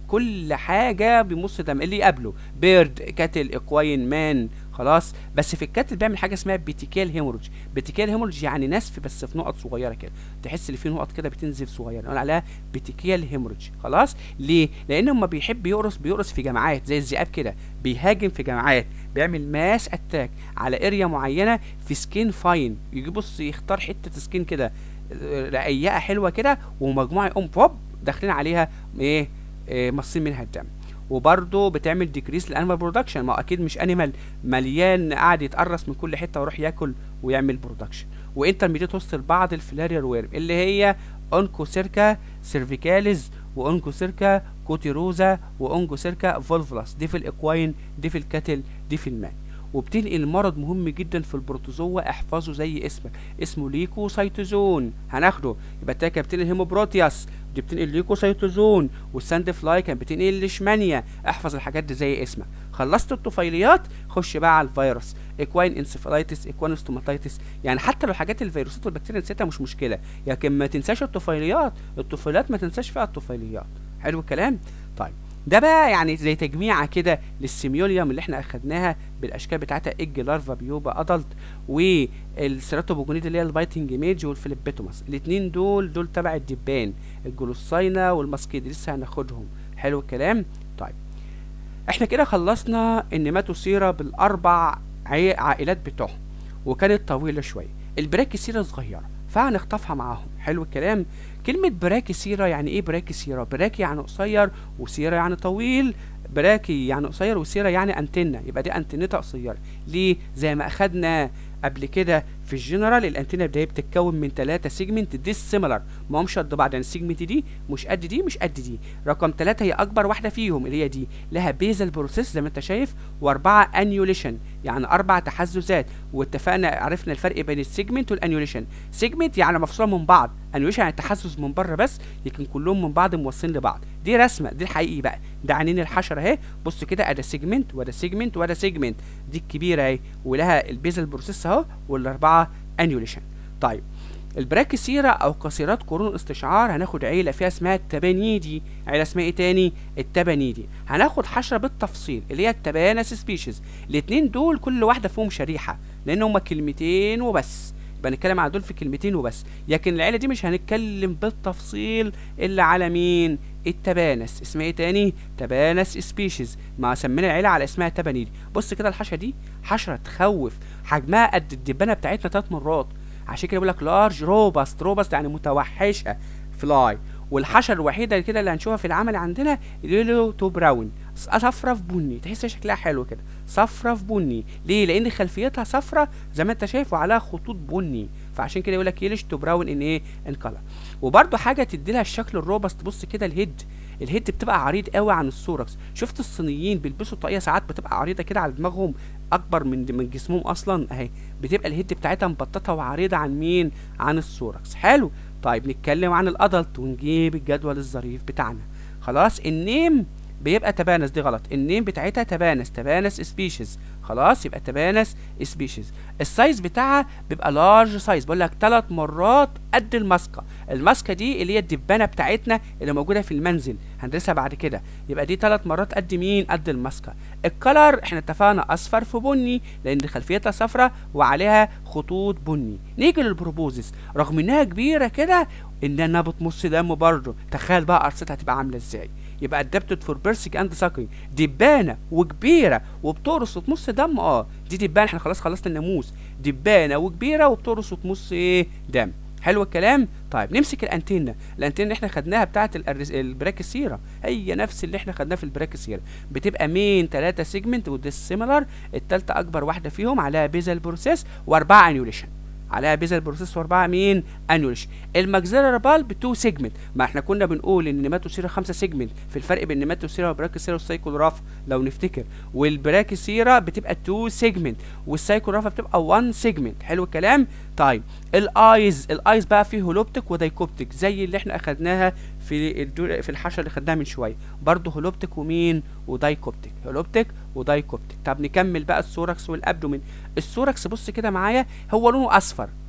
كل حاجه بيمص دم اللي قبله بيرد كاتل اكواين مان خلاص بس في الكاتل بيعمل حاجه اسمها بيتيكال هيموريج بيتيكال هيموريج يعني نسف بس في نقط صغيره كده تحس ان في نقط كده بتنزف صغيره نقول عليها بيتيكال هيموريج خلاص ليه لان اما بيحب يقرص بيقرص في جماعات زي الذئاب كده بيهاجم في جماعات بيعمل ماس اتاك على اريا معينه في سكين فاين يجي بص يختار حته سكين كده رقيقه حلوه كده ومجموعه يقوم بوب داخلين عليها ايه, إيه مصين منها الدم وبرضه بتعمل ديكريس للانيمال برودكشن ما هو اكيد مش انيمال مليان قاعد يتقرص من كل حته ويروح ياكل ويعمل برودكشن وانترميديت وسط بعض الفلارير ويرم اللي هي اونكوسيركا سيرفيكاليز واونكوسيركا كوتيروزا واونكوسيركا فولفلاس دي في الاكواين دي في الكاتل دي في المان وبتنقل مرض مهم جدا في البروتوزوا احفظه زي اسمك اسمه ليكوسايتوزون هناخده يبقى التانية كانت بتنقل هيموبروتياس دي بتنقل ليكوسايتوزون والساند فلاي كانت بتنقل ليشمانيا احفظ الحاجات دي زي اسمك خلصت الطفيليات خش بقى على الفيروس اكواين انسفالايتس اكوان ستوماتيتس يعني حتى لو حاجات الفيروسات والبكتيريا نسيتها مش مشكله لكن ما تنساش الطفيليات الطفيليات ما تنساش فيها الطفيليات حلو الكلام طيب ده بقى يعني زي تجميعه كده للسيميوليوم اللي احنا اخدناها بالاشكال بتاعتها ايج لارفا بيوبا ادلت والسيراتوبوجونيد اللي هي البايتنج ميج والفليبيتوماس الاثنين دول دول تبع الدبان الجلوساينا والماسكيد لسه هناخدهم حلو الكلام طيب احنا كده خلصنا النيماتوسيرا بالاربع عائلات بتوعهم وكانت طويله شويه البراكيسيرا صغيره فهنخطفها معاهم حلو الكلام كلمة براكي سيرة يعني ايه براكي سيرة براكي يعني قصير وسيرة يعني طويل براكي يعني قصير وسيرة يعني انتنة يبقى دي انتنتها قصيرة ليه زي ما اخدنا قبل كده في الجنرال الانتنه دي بتتكون من ثلاثة سيجمنت دي سيميلر ما همش قد بعض يعني السيجمنت دي مش قد دي مش قد دي رقم ثلاثة هي اكبر واحده فيهم اللي هي دي لها بيزل بروسيس زي ما انت شايف واربعه انيوليشن يعني اربع تحززات واتفقنا عرفنا الفرق بين السيجمنت والانيوليشن سيجمنت يعني مفصوله من بعض انيوليشن يعني تحزز من بره بس لكن كلهم من بعض موصلين لبعض دي رسمه دي الحقيقي بقى ده عينين الحشره اهي بص كده ادا سيجمنت وده سيجمنت وده سيجمنت دي الكبيره اهي ولها البيزل بروسيس اهو والاربعه انيوليشن طيب البراكيسيرا او قصيرات قرون استشعار هناخد عيله فيها اسمها التبانيدي عيله اسمها ايه تاني التبانيدي هناخد حشره بالتفصيل اللي هي التبانس سبيشيز الاتنين دول كل واحده فيهم شريحه لان هما كلمتين وبس يبقى نتكلم على دول في كلمتين وبس لكن العيله دي مش هنتكلم بالتفصيل الا على مين التبانس اسمها ايه تاني تبانس سبيشيز ما سمينا العيله على اسمها تبانيدي بص كده الحشره دي حشره تخوف حجمها قد الدبانه بتاعتنا ثلاث مرات عشان كده بيقول لك لارج روباست روباست يعني متوحشه فلاي والحشره الوحيده كده اللي هنشوفها في العمل عندنا ليلو تو براون صفرة في بني تحس شكلها حلو كده صفرة في بني ليه لان خلفيتها صفرة زي ما انت شايف وعليها خطوط بني فعشان كده يقول لك يلش تو براون ان ايه ان كلر وبرده حاجه تدي لها الشكل الروبست بص كده الهيد الهيد بتبقى عريض قوي عن السوركس شفت الصينيين بيلبسوا طاقيه ساعات بتبقى عريضه كده على دماغهم اكبر من من جسمهم اصلا اهي بتبقى الهيد بتاعتها مبططه وعريضه عن مين عن السوركس حلو طيب نتكلم عن الادلت ونجيب الجدول الظريف بتاعنا خلاص النيم بيبقى تبانس دي غلط النيم بتاعتها تبانس تبانس سبيشيز خلاص يبقى تبانس سبيشيز السايز بتاعها بيبقى لارج سايز بقول لك ثلاث مرات قد الماسكه الماسكه دي اللي هي الدبانه بتاعتنا اللي موجوده في المنزل هندرسها بعد كده يبقى دي ثلاث مرات قد مين قد الماسكه الكلر احنا اتفقنا اصفر في بني لان خلفيتها صفرة وعليها خطوط بني نيجي للبروبوزس رغم انها كبيره كده انها بتمص دم برضه تخيل بقى قرصتها هتبقى عامله ازاي يبقى ادابتد فور بيرسيك اند ساكري دبانه وكبيره وبتقرص وتمص دم اه دي دبانه احنا خلاص خلصنا الناموس دبانه وكبيره وبتقرص وتمص ايه دم حلو الكلام طيب نمسك الانتنه الانتنه اللي احنا خدناها بتاعه البراكيسيرا هي نفس اللي احنا خدناها في البراكيسيرا بتبقى مين ثلاثه سيجمنت ودي سيميلر الثالثه اكبر واحده فيهم عليها بيزل بروسيس واربعه انيوليشن عليها بيزل بروسيس واربعه مين انيوليشن الماكسيلر بالب 2 سيجمنت ما احنا كنا بنقول ان نيماتوسيرا 5 سيجمنت في الفرق بين نيماتوسيرا والبراكيسيرا والسايكولوراف لو نفتكر والبراكيسيرا بتبقى 2 سيجمنت والسايكولوراف بتبقى 1 سيجمنت حلو الكلام طيب الايز الايز بقى فيه هولوبتيك ودايكوبتيك زي اللي احنا اخدناها في الدول في الحشره اللي خدناها من شويه برضه هولوبتيك ومين ودايكوبتيك هولوبتيك ودايكوبتيك طب نكمل بقى السوركس والابدومين السوركس بص كده معايا هو لونه اصفر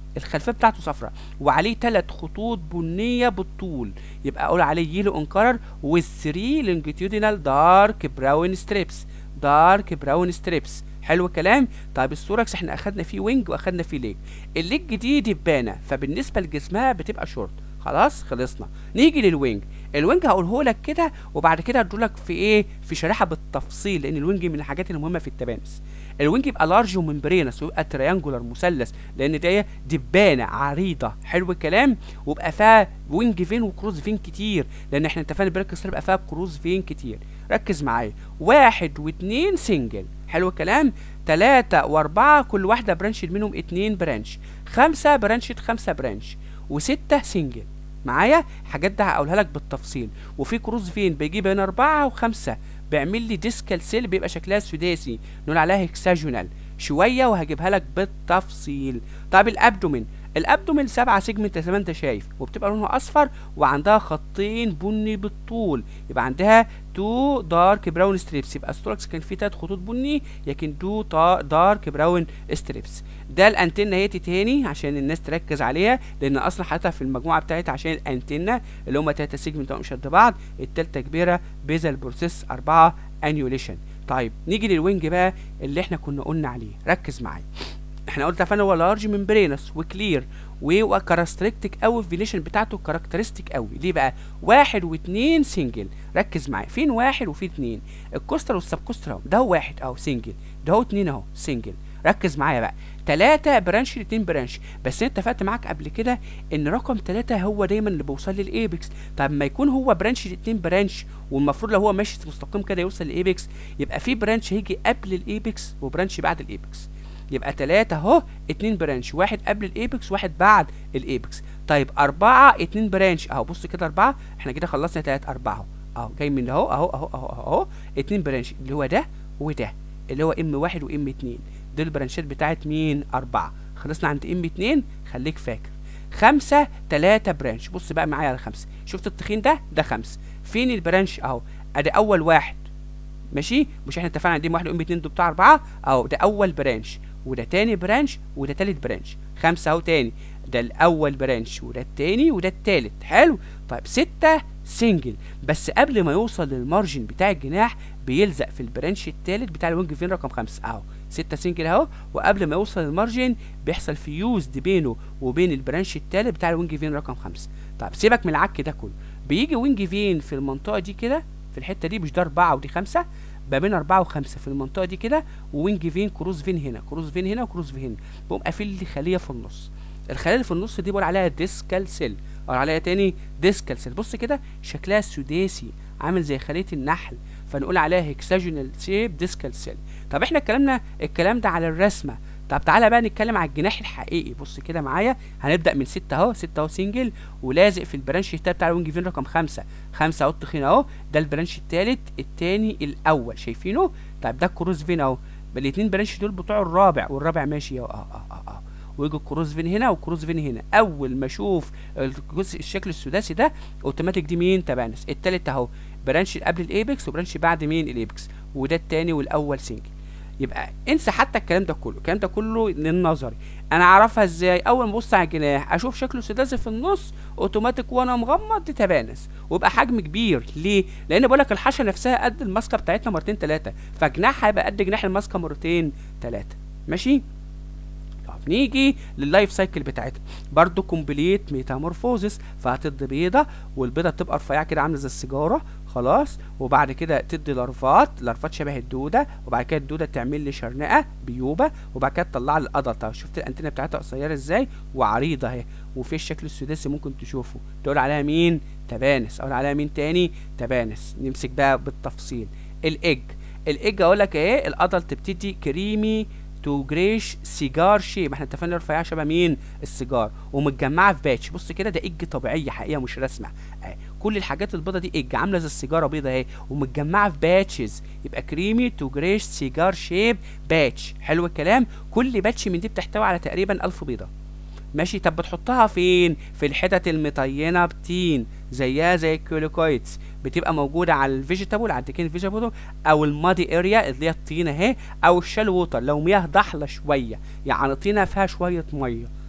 الخلفيه بتاعته صفراء وعليه ثلاث خطوط بنيه بالطول يبقى اقول عليه يلو انكرر with 3 longitudinal dark brown strips dark brown strips حلو الكلام طيب السوركس احنا اخدنا فيه وينج واخدنا فيه ليج الليج دي دبانه فبالنسبه لجسمها بتبقى شورت خلاص خلصنا نيجي للوينج الوينج هقوله لك كده وبعد كده هدولك في ايه في شريحه بالتفصيل لان الوينج من الحاجات المهمه في التبانس الوينج يبقى لارج وممبرينس ويبقى تريانجولار مثلث لان دي دبانه عريضه حلو الكلام ويبقى فيها وينج فين وكروز فين كتير لان احنا اتفقنا البريك يبقى فيها كروز فين كتير ركز معايا واحد واتنين سنجل حلو الكلام تلاتة واربعة كل واحدة برانش منهم اتنين برانش خمسة برانش خمسة برانش وستة سنجل معايا الحاجات ده هقولها لك بالتفصيل وفي كروز فين بيجي بين أربعة وخمسة بيعمل لي ديسكال سيل بيبقى شكلها سداسي نقول عليها هكساجونال شويه وهجيبها لك بالتفصيل طب الابدومين الابدومين سبعة سيجمنت زي ما انت شايف وبتبقى لونها اصفر وعندها خطين بني بالطول يبقى عندها تو دارك براون ستريبس يبقى ستوركس كان فيه تلات خطوط بني لكن تو دارك براون ستريبس ده الانتنه هي تاني عشان الناس تركز عليها لان اصلا حاططها في المجموعه بتاعتها عشان الانتنه اللي هم تلاته سيجمنت مش قد بعض التالته كبيره بيزل بروسيس اربعه انيوليشن طيب نيجي للوينج بقى اللي احنا كنا قلنا عليه ركز معايا احنا قلت فانا هو لارج ممبرينس وكلير وكاركترستيك قوي الفينيشن بتاعته كاركترستيك قوي ليه بقى واحد واتنين سنجل ركز معايا فين واحد وفي اتنين الكوستر والسبكوستر اهو ده هو واحد اهو سنجل ده هو اتنين اهو سنجل ركز معايا بقى تلاتة برانش اتنين برانش بس انا اتفقت معاك قبل كده ان رقم تلاتة هو دايما اللي بيوصل للايبكس طب ما يكون هو برانش اتنين برانش والمفروض لو هو ماشي مستقيم كده يوصل للايبكس يبقى في برانش هيجي قبل الايبكس وبرانش بعد الايبكس يبقى تلاتة اهو اتنين برانش واحد قبل الايبكس واحد بعد الايبكس طيب اربعة اتنين برانش اهو بص كده اربعة احنا كده خلصنا تلاتة اربعة اهو اهو جاي من اهو اهو اهو اهو اهو اتنين برانش اللي هو ده وده اللي هو ام واحد وام اتنين دول البرانشات بتاعت مين أربعة خلصنا عند ام اتنين خليك فاكر خمسة تلاتة برانش بص بقى معايا على خمسة شفت التخين ده ده خمسة فين البرانش اهو ادي اول واحد ماشي مش احنا اتفقنا عندنا واحد وام اتنين دول بتاع اربعة اهو ده اول برانش وده تاني برانش وده تالت برانش خمسة اهو تاني ده الاول برانش وده التاني وده التالت حلو طيب ستة سنجل بس قبل ما يوصل للمارجن بتاع الجناح بيلزق في البرانش التالت بتاع الوينج فين رقم خمسة اهو ستة سنجل اهو وقبل ما يوصل للمارجن بيحصل فيوزد بينه وبين البرانش التالت بتاع الوينج فين رقم خمسة طيب سيبك من العك ده كله بيجي وينج فين في المنطقة دي كده في الحتة دي مش ده أربعة ودي خمسة ما بين أربعة وخمسة في المنطقة دي كده ووينج فين كروز فين هنا كروز فين هنا وكروز فين هنا بقوم قافل لي خلية في النص الخلية اللي في النص دي بقول عليها ديسكال سيل أو عليها تاني ديسكال سيل بص كده شكلها سداسي عامل زي خلية النحل فنقول عليها هيكساجونال شيب ديسكال سيل طب احنا اتكلمنا الكلام ده على الرسمه طب تعالى بقى نتكلم على الجناح الحقيقي بص كده معايا هنبدا من ستة اهو ستة اهو سنجل ولازق في البرانش التالت بتاع الوينج فين رقم خمسة خمسة اهو التخين اهو ده البرانش التالت التاني الاول شايفينه طيب ده الكروز فين اهو الاتنين برانش دول بتوع الرابع والرابع ماشي اهو اه اه اه, آه. ويجي الكروز فين هنا والكروز فين هنا اول ما اشوف الجزء الشكل السداسي ده اوتوماتيك دي مين تبانس التالت اهو برانش قبل الايبكس وبرانش بعد مين الايبكس وده التاني والاول سنجل يبقى انسى حتى الكلام ده كله الكلام ده كله للنظري انا اعرفها ازاي اول ما ابص على الجناح اشوف شكله سداسي في النص اوتوماتيك وانا مغمض تتبانس ويبقى حجم كبير ليه لان بقول لك الحشه نفسها قد الماسكه بتاعتنا مرتين ثلاثه فجناحها هيبقى قد جناح الماسكه مرتين ثلاثه ماشي طب نيجي لللايف سايكل بتاعتها برضو كومبليت ميتامورفوزس فهتدي بيضه والبيضه بتبقى رفيعه كده عامله زي السيجاره خلاص وبعد كده تدي لارفات لارفات شبه الدوده وبعد كده الدوده تعمل لي شرنقه بيوبه وبعد كده تطلع لي الادلت شفت الانتنه بتاعتها قصيره ازاي وعريضه اهي وفي الشكل السداسي ممكن تشوفه تقول عليها مين تبانس اقول عليها مين تاني تبانس نمسك بقى بالتفصيل الايج الايج اقول لك ايه الادلت بتدي كريمي تو جريش سيجار شيب احنا اتفقنا رفيعه شبه مين السيجار ومتجمعه في باتش بص كده ده ايج طبيعيه حقيقه مش رسمه اه كل الحاجات البيضه دي ايج عامله زي السيجاره بيضه اهي ومتجمعه في باتشز يبقى كريمي تو جريش سيجار شيب باتش حلو الكلام كل باتش من دي بتحتوي على تقريبا 1000 بيضه ماشي طب بتحطها فين في الحتت المطينه بتين زيها زي الكوليكويدز بتبقى موجوده على الفيجيتابل على الديكين فيجيتابل او المادي اريا اللي هي الطينه اهي او الشال ووتر لو مياه ضحله شويه يعني طينه فيها شويه ميه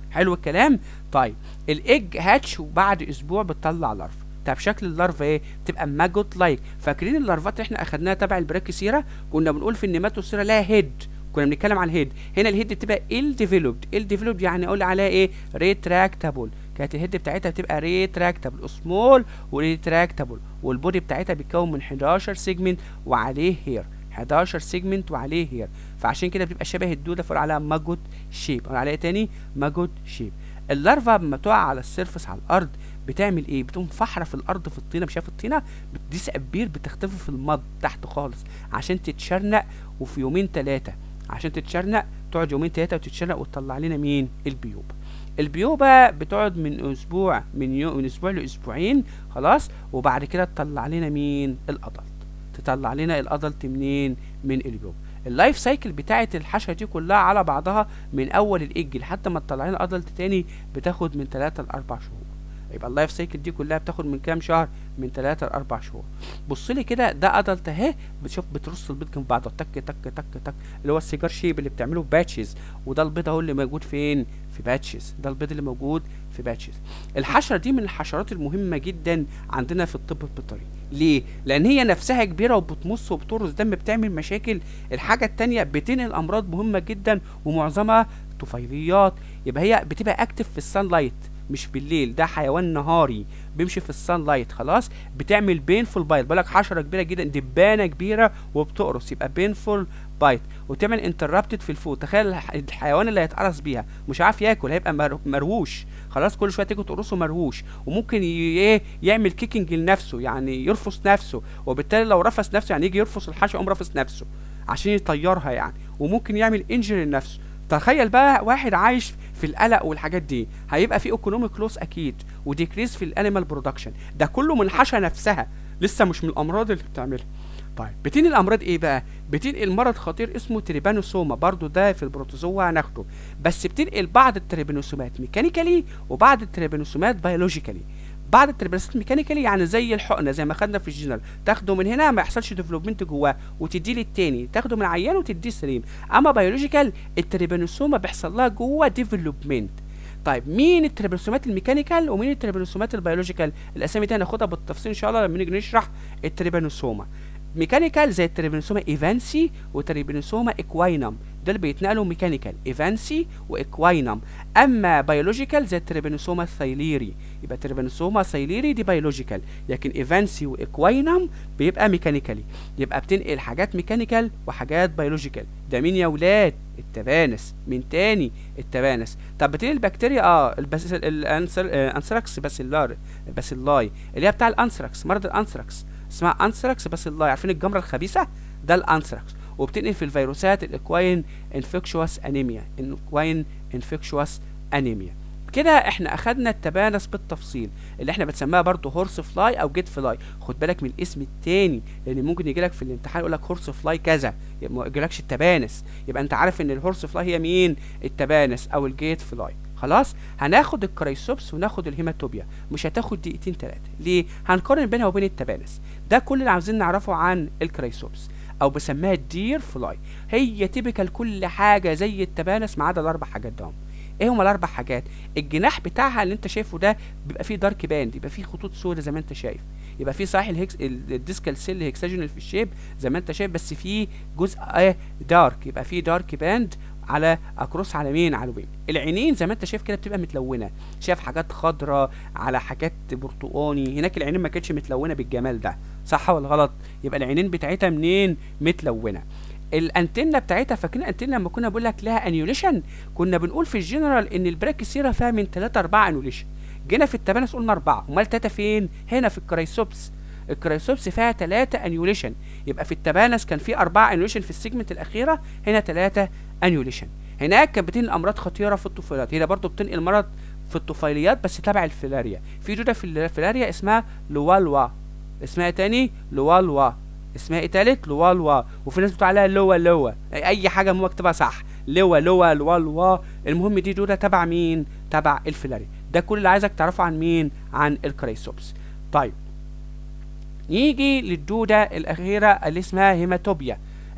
حلو الكلام طيب الايج هاتش وبعد اسبوع بتطلع لارفا طب شكل اللارفا ايه بتبقى ماجوت لايك فاكرين اللارفات اللي احنا اخدناها تبع البراكيسيرا كنا بنقول في النيماتوسيرا لها هيد كنا بنتكلم على الهيد هنا الهيد بتبقى ال ديفلوبد ال ديفلوبد يعني اقول عليها ايه ريتراكتابل كانت الهيد بتاعتها بتبقى ريتراكتابل سمول وريتراكتابل والبودي بتاعتها بيتكون من 11 سيجمنت وعليه هير 11 سيجمنت وعليه هير فعشان كده بتبقى شبه الدوده فقول عليها ماجوت شيب اقول عليها تاني ماجوت شيب اللارفا لما تقع على السيرفس على الارض بتعمل ايه بتقوم فحره في الارض في الطينه مش شايف الطينه بتديس كبير بتختفي في المض تحت خالص عشان تتشرنق وفي يومين ثلاثه عشان تتشرنق تقعد يومين ثلاثه وتتشرنق وتطلع لنا مين البيوبه البيوبه بتقعد من اسبوع من يوم من اسبوع لاسبوعين خلاص وبعد كده تطلع لنا مين الادلت تطلع لنا الادلت منين من البيوبه اللايف سايكل بتاعت الحشره دي كلها على بعضها من اول الايج لحد ما تطلع لنا ادلت تاني بتاخد من 3 ل 4 شهور يبقى اللايف سايكل دي كلها بتاخد من كام شهر من 3 ل 4 شهور بص لي كده ده ادلت اهي بتشوف بترص البيض جنب بعضه تك تك تك تك اللي هو السيجار شيب اللي بتعمله باتشز وده البيض اهو اللي موجود فين في باتشز ده البيض اللي موجود في باتشز الحشره دي من الحشرات المهمه جدا عندنا في الطب البيطري ليه لان هي نفسها كبيره وبتمص وبترص دم بتعمل مشاكل الحاجه التانية بتنقل امراض مهمه جدا ومعظمها طفيليات يبقى هي بتبقى اكتف في السان لايت مش بالليل ده حيوان نهاري بيمشي في السان لايت خلاص بتعمل بينفول بايت بالك حشره كبيره جدا دبانه كبيره وبتقرص يبقى بينفول بايت وتعمل انتربتد في الفوق تخيل الحيوان اللي هيتقرص بيها مش عارف ياكل هيبقى مروش خلاص كل شويه تيجي تقرصه مروش وممكن ايه يعمل كيكنج لنفسه يعني يرفس نفسه وبالتالي لو رفس نفسه يعني يجي يرفس الحشره يقوم رفس نفسه عشان يطيرها يعني وممكن يعمل انجري لنفسه تخيل بقى واحد عايش في القلق والحاجات دي هيبقى في ايكونوميك لوس اكيد وديكريز في الانيمال برودكشن ده كله من الحشره نفسها لسه مش من الامراض اللي بتعملها طيب بتنقل الامراض ايه بقى بتنقل مرض خطير اسمه تريبانوسوما برضو ده في البروتوزوا هناخده بس بتنقل بعض التريبانوسومات ميكانيكالي وبعض التريبانوسومات بيولوجيكالي بعض التربلسات ميكانيكالي يعني زي الحقنه زي ما خدنا في الجنرال تاخده من هنا ما يحصلش ديفلوبمنت جواه وتديه للتاني تاخده من عيان وتديه سليم اما بيولوجيكال التريبانوسوما بيحصل لها جوه ديفلوبمنت طيب مين التريبانوسومات الميكانيكال ومين التريبانوسومات البيولوجيكال الاسامي دي هناخدها بالتفصيل ان شاء الله لما نيجي نشرح التريبانوسوما ميكانيكال زي التريبانوسوما ايفانسي وتريبانوسوما اكواينم دول بيتنقلوا ميكانيكال ايفانسي واكواينم اما بيولوجيكال زي التريبانوسوما الثايليري يبقى تريبانوسوما ثايليري دي بيولوجيكال لكن ايفانسي واكواينم بيبقى ميكانيكالي يبقى بتنقل حاجات ميكانيكال وحاجات بيولوجيكال ده مين يا ولاد التبانس من تاني التبانس طب بتنقل البكتيريا اه البس الانثراكس باسيلار باسيلاي اللي هي بتاع الانثراكس مرض الانثراكس اسمها انثراكس باسيلاي عارفين الجمره الخبيثه ده الانثراكس وبتنقل في الفيروسات الاكواين انفكشوس انيميا الاكواين انفكشوس انيميا كده احنا اخدنا التبانس بالتفصيل اللي احنا بنسميها برضو هورس فلاي او جيت فلاي خد بالك من الاسم التاني لان ممكن يجي لك في الامتحان يقول لك هورس فلاي كذا ما يجيلكش التبانس يبقى انت عارف ان الهورس فلاي هي مين التبانس او الجيت فلاي خلاص هناخد الكريسوبس وناخد الهيماتوبيا مش هتاخد دقيقتين ثلاثه ليه هنقارن بينها وبين التبانس ده كل اللي عاوزين نعرفه عن الكريسوبس او بسميها الدير فلاي هي تيبيكال كل حاجه زي التبانس ما عدا الاربع حاجات دول ايه هما الاربع حاجات الجناح بتاعها اللي انت شايفه ده بيبقى فيه دارك باند يبقى فيه خطوط سوداء زي ما انت شايف يبقى فيه صحيح الهكس الديسكال سيل هيكساجونال في الشيب زي ما انت شايف بس فيه جزء اه دارك يبقى فيه دارك باند على اكروس على مين على وين العينين زي ما انت شايف كده بتبقى متلونه شايف حاجات خضراء على حاجات برتقاني هناك العينين ما كانتش متلونه بالجمال ده صح ولا غلط يبقى العينين بتاعتها منين متلونه الانتنه بتاعتها فاكرين الانتنه لما كنا بقول لك لها انيوليشن كنا بنقول في الجنرال ان البراكيسيرا فيها من 3 4 انيوليشن جينا في التبانس قلنا 4 امال 3 فين هنا في الكرايسوبس الكرايسوبس فيها 3 انيوليشن يبقى في التبانس كان في 4 انيوليشن في السيجمنت الاخيره هنا 3 انيوليشن هناك كانت بتنقل امراض خطيره في الطفيليات هنا برضو بتنقل مرض في الطفيليات بس تبع الفيلاريا في دوده في الفيلاريا اسمها لوالوا اسمها تاني لوالوا اسمها ايه تالت لوالوا وفي ناس بتقول عليها لوا لوا اي حاجه مو مكتوبه صح لوا لوا لوالوا المهم دي دوده تبع مين تبع الفيلاريا ده كل اللي عايزك تعرفه عن مين عن الكريسوبس طيب نيجي للدوده الاخيره اللي اسمها هيماتوبيا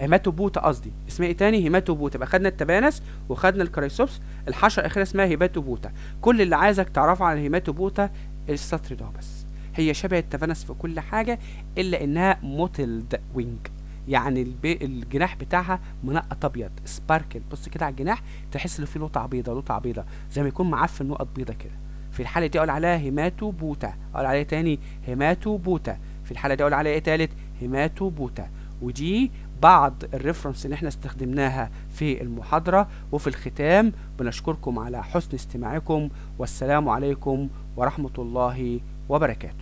هيماتوبوتا قصدي اسمها ايه تاني هيماتوبوتا يبقى خدنا التبانس وخدنا الكرايسوبس الحشره الاخيره اسمها هيماتوبوتا كل اللي عايزك تعرفه عن الهيماتوبوتا السطر ده بس هي شبه التبانس في كل حاجه الا انها موتلد وينج يعني البي... الجناح بتاعها منقط ابيض سباركل بص كده على الجناح تحس ان فيه لطعه بيضه لطعه بيضه زي ما يكون معفن نقط بيضه كده في الحاله دي اقول عليها هيماتوبوتا اقول عليها تاني هيماتوبوتا في الحاله دي اقول عليها ايه تالت هيماتوبوتا ودي بعض الريفرنس اللي احنا استخدمناها في المحاضرة وفي الختام بنشكركم على حسن استماعكم والسلام عليكم ورحمة الله وبركاته